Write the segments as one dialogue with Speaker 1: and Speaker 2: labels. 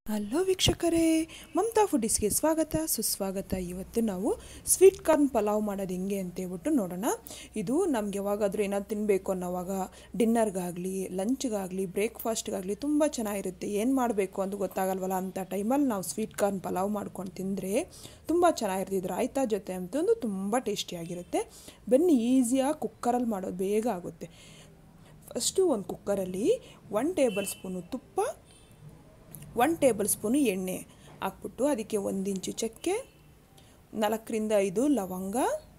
Speaker 1: hello ವೀಕ್ಷಕರೇ ಮಮತಾ ಫುಡೀಸ್ಗೆ ಸ್ವಾಗತ ಸುಸ್ವಾಗತ ಇವತ್ತು ನಾವು ಸ್ವೀಟ್ ಕಾರ್ನ್ ಪಲಾವ್ ಮಾಡೋದು ಹೆಂಗೆ ಅಂತ ಹೇಳ್ಬಿಟ್ಟು ನೋಡೋಣ ಇದು ನಮ್ಗೆ ಯಾವಾಗಾದರೂ ಏನಾದ್ರು ತಿನ್ನಬೇಕು ಅನ್ನೋವಾಗ ಡಿನ್ನರ್ಗಾಗಲಿ ಲಂಚ್ಗಾಗಲಿ ಬ್ರೇಕ್ಫಾಸ್ಟ್ಗಾಗಲಿ ತುಂಬ ಚೆನ್ನಾಗಿರುತ್ತೆ ಏನು ಮಾಡಬೇಕು ಅಂತ ಗೊತ್ತಾಗಲ್ವಲ್ಲ ಅಂಥ ಟೈಮಲ್ಲಿ ನಾವು ಸ್ವೀಟ್ ಕಾರ್ನ್ ಪಲಾವ್ ಮಾಡ್ಕೊಂಡು ತಿಂದರೆ ತುಂಬ ಚೆನ್ನಾಗಿರುತ್ತೆ ಇದು ರಾಯ್ತಾ ಜೊತೆ ಅಂತಂದು ತುಂಬ ಟೇಸ್ಟಿಯಾಗಿರುತ್ತೆ ಬನ್ನಿ ಈಸಿಯಾಗಿ ಕುಕ್ಕರಲ್ಲಿ ಮಾಡೋದು ಬೇಗ ಆಗುತ್ತೆ ಫಸ್ಟು ಒಂದು ಕುಕ್ಕರಲ್ಲಿ ಒನ್ ಟೇಬಲ್ ಸ್ಪೂನು ತುಪ್ಪ ಒನ್ ಟೇಬಲ್ ಸ್ಪೂನು ಎಣ್ಣೆ ಹಾಕ್ಬಿಟ್ಟು ಅದಕ್ಕೆ ಒಂದು ಇಂಚು ಚಕ್ಕೆ ನಾಲ್ಕರಿಂದ ಐದು ಲವಂಗ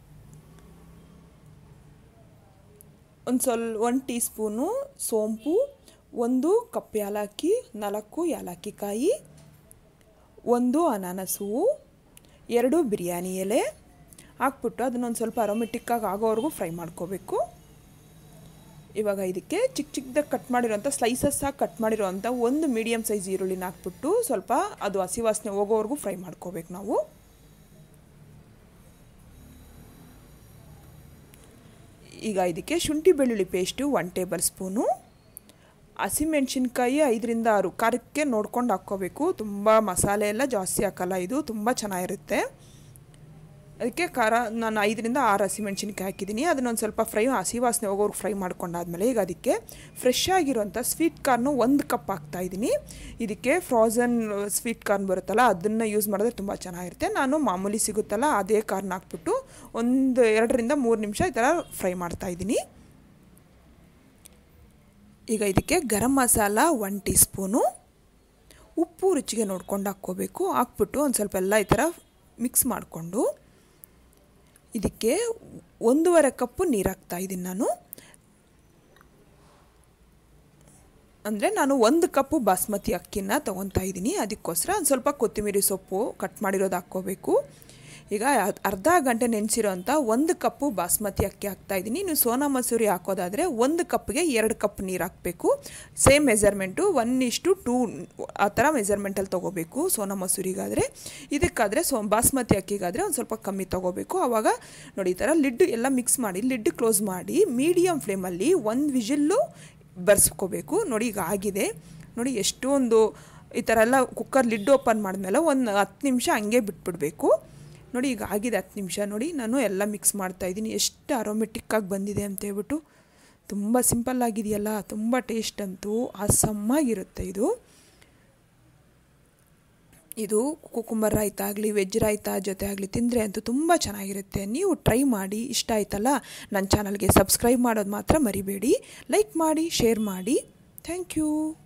Speaker 1: ಒಂದು ಸ್ವಲ್ಪ ಒಂದು ಟೀ ಸ್ಪೂನು ಸೋಂಪು ಒಂದು ಕಪ್ ಏಲಕ್ಕಿ ನಾಲ್ಕು ಏಲಕ್ಕಿ ಕಾಯಿ ಒಂದು ಅನಾನಸು ಎರಡು ಬಿರಿಯಾನಿ ಎಲೆ ಹಾಕ್ಬಿಟ್ಟು ಅದನ್ನೊಂದು ಸ್ವಲ್ಪ ಅರೋಮೆಟಿಕ್ಕಾಗಿ ಆಗೋವರೆಗೂ ಫ್ರೈ ಮಾಡ್ಕೋಬೇಕು ಇವಾಗ ಇದಕ್ಕೆ ಚಿಕ್ಕ ಚಿಕ್ಕದಾಗಿ ಕಟ್ ಮಾಡಿರೋಂಥ ಸ್ಲೈಸಸ್ ಆಗಿ ಕಟ್ ಮಾಡಿರೋಂಥ ಒಂದು ಮೀಡಿಯಮ್ ಸೈಜ್ ಈರುಳ್ಳಿನ ಹಾಕ್ಬಿಟ್ಟು ಸ್ವಲ್ಪ ಅದು ಹಸಿ ವಾಸನೆ ಹೋಗೋವರೆಗೂ ಫ್ರೈ ಮಾಡ್ಕೋಬೇಕು ನಾವು ಈಗ ಇದಕ್ಕೆ ಶುಂಠಿ ಬೆಳ್ಳುಳ್ಳಿ ಪೇಸ್ಟು ಒನ್ ಟೇಬಲ್ ಸ್ಪೂನು ಹಸಿಮೆಣ್ಸಿನ್ಕಾಯಿ ಐದರಿಂದ ಆರು ಖಾರಕ್ಕೆ ನೋಡ್ಕೊಂಡು ಹಾಕ್ಕೋಬೇಕು ತುಂಬ ಮಸಾಲೆ ಎಲ್ಲ ಜಾಸ್ತಿ ಹಾಕಲ್ಲ ಇದು ತುಂಬ ಚೆನ್ನಾಗಿರುತ್ತೆ ಅದಕ್ಕೆ ಖಾರ ನಾನು ಐದರಿಂದ ಆರು ಹಸಿಮೆಣ್ಸಿನ್ಕಾಯಿ ಹಾಕಿದ್ದೀನಿ ಅದನ್ನೊಂದು ಸ್ವಲ್ಪ ಫ್ರೈ ಹಸಿ ವಾಸನೆ ಹೋಗೋರ್ಗೆ ಫ್ರೈ ಮಾಡ್ಕೊಂಡಾದ್ಮೇಲೆ ಈಗ ಅದಕ್ಕೆ ಫ್ರೆಶ್ ಆಗಿರೋಂಥ ಸ್ವೀಟ್ ಕಾರ್ನು ಒಂದು ಕಪ್ ಹಾಕ್ತಾಯಿದ್ದೀನಿ ಇದಕ್ಕೆ ಫ್ರೋಝನ್ ಸ್ವೀಟ್ ಕಾರ್ನ್ ಬರುತ್ತಲ್ಲ ಅದನ್ನು ಯೂಸ್ ಮಾಡಿದ್ರೆ ತುಂಬ ಚೆನ್ನಾಗಿರುತ್ತೆ ನಾನು ಮಾಮೂಲಿ ಸಿಗುತ್ತಲ್ಲ ಅದೇ ಕಾರ್ನ್ ಹಾಕ್ಬಿಟ್ಟು ಒಂದು ಎರಡರಿಂದ ಮೂರು ನಿಮಿಷ ಈ ಥರ ಫ್ರೈ ಮಾಡ್ತಾಯಿದ್ದೀನಿ ಈಗ ಇದಕ್ಕೆ garam masala one teaspoon ಉಪ್ಪು ರುಚಿಗೆ ನೋಡ್ಕೊಂಡು ಹಾಕ್ಕೋಬೇಕು ಹಾಕ್ಬಿಟ್ಟು ಒಂದು ಸ್ವಲ್ಪ ಎಲ್ಲ ಈ ಥರ ಮಿಕ್ಸ್ ಮಾಡಿಕೊಂಡು ಇದಕ್ಕೆ ಒಂದೂವರೆ ಕಪ್ಪು ನೀರು ಹಾಕ್ತಾಯಿದ್ದೀನಿ ನಾನು ಅಂದರೆ ನಾನು ಒಂದು ಕಪ್ಪು ಬಾಸ್ಮತಿ ಅಕ್ಕಿನ ತೊಗೊತಾ ಇದ್ದೀನಿ ಅದಕ್ಕೋಸ್ಕರ ಒಂದು ಸ್ವಲ್ಪ ಕೊತ್ತಂಬರಿ ಸೊಪ್ಪು ಕಟ್ ಮಾಡಿರೋದು ಹಾಕ್ಕೋಬೇಕು ಈಗ ಅರ್ಧ ಗಂಟೆ ನೆನೆಸಿರೋಂಥ ಒಂದು ಕಪ್ಪು ಬಾಸ್ಮತಿ ಅಕ್ಕಿ ಹಾಕ್ತಾಯಿದ್ದೀನಿ ನೀವು ಸೋನಾ ಮಸೂರಿ ಹಾಕೋದಾದರೆ ಒಂದು ಕಪ್ಗೆ ಎರಡು ಕಪ್ ನೀರು ಹಾಕಬೇಕು ಸೇಮ್ ಮೆಜರ್ಮೆಂಟು ಒನ್ ಇಷ್ಟು ಟೂ ಆ ಥರ ಮೆಜರ್ಮೆಂಟಲ್ಲಿ ತೊಗೋಬೇಕು ಸೋನಾ ಮಸೂರಿಗಾದರೆ ಇದಕ್ಕಾದರೆ ಸೋ ಬಾಸ್ಮತಿ ಅಕ್ಕಿಗಾದರೆ ಒಂದು ಸ್ವಲ್ಪ ಕಮ್ಮಿ ತೊಗೋಬೇಕು ಆವಾಗ ನೋಡಿ ಈ ಥರ ಲಿಡ್ ಎಲ್ಲ ಮಿಕ್ಸ್ ಮಾಡಿ ಲಿಡ್ ಕ್ಲೋಸ್ ಮಾಡಿ ಮೀಡಿಯಮ್ ಫ್ಲೇಮಲ್ಲಿ ಒಂದು ವಿಜಿಲ್ಲು ಬರ್ಸ್ಕೋಬೇಕು ನೋಡಿ ಈಗ ಆಗಿದೆ ನೋಡಿ ಎಷ್ಟೊಂದು ಈ ಥರ ಎಲ್ಲ ಕುಕ್ಕರ್ ಲಿಡ್ ಓಪನ್ ಮಾಡಿದ್ಮೇಲೆ ಒಂದು ಹತ್ತು ನಿಮಿಷ ಹಂಗೆ ಬಿಟ್ಬಿಡಬೇಕು ನೋಡಿ ಈಗ ಆಗಿದೆ ಹತ್ತು ನಿಮಿಷ ನೋಡಿ ನಾನು ಎಲ್ಲ ಮಿಕ್ಸ್ ಮಾಡ್ತಾಯಿದ್ದೀನಿ ಎಷ್ಟು ಅರೋಮೆಟಿಕ್ಕಾಗಿ ಬಂದಿದೆ ಅಂತ ಹೇಳ್ಬಿಟ್ಟು ತುಂಬ ಸಿಂಪಲ್ ಆಗಿದೆಯಲ್ಲ ತುಂಬ ಟೇಸ್ಟ್ ಅಂತೂ ಅಸಮ್ಮಾಗಿರುತ್ತೆ ಇದು ಇದು ಕುಕುಂಬರ್ ರಾಯ್ತ ಆಗಲಿ ವೆಜ್ ರಾಯ್ತ ಜೊತೆ ಆಗಲಿ ತಿಂದರೆ ಅಂತೂ ತುಂಬ ಚೆನ್ನಾಗಿರುತ್ತೆ ನೀವು ಟ್ರೈ ಮಾಡಿ ಇಷ್ಟ ಆಯ್ತಲ್ಲ ನನ್ನ ಚಾನಲ್ಗೆ ಸಬ್ಸ್ಕ್ರೈಬ್ ಮಾಡೋದು ಮಾತ್ರ ಮರಿಬೇಡಿ ಲೈಕ್ ಮಾಡಿ ಶೇರ್ ಮಾಡಿ ಥ್ಯಾಂಕ್ ಯು